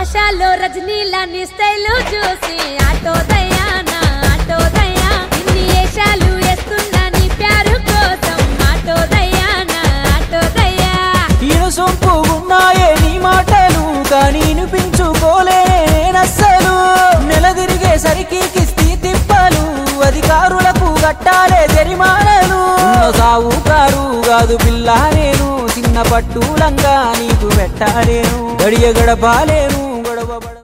ఆటోషాలో రజనీలా నీ స్టైలు చూసి auto దయానా auto దయా ఇన్ని ఏషాలు వేస్తున్నా నీ ప్యారు కోసం ఆటో దయానా ఆటో దయా ఈయన సొంపుగున్నాయే నీ మాటలు కానీ వినిపించుకోలేనస్సలు నెల తిరిగేసరికి కిస్తీ తిప్పలు అధికారులకు కట్టాలే జరిమానలు ఉన్న సావుకారు కాదు పిల్ల నేను చిన్న పట్టులంగా నీకు పెట్టాలేను గడియ గడపాలేను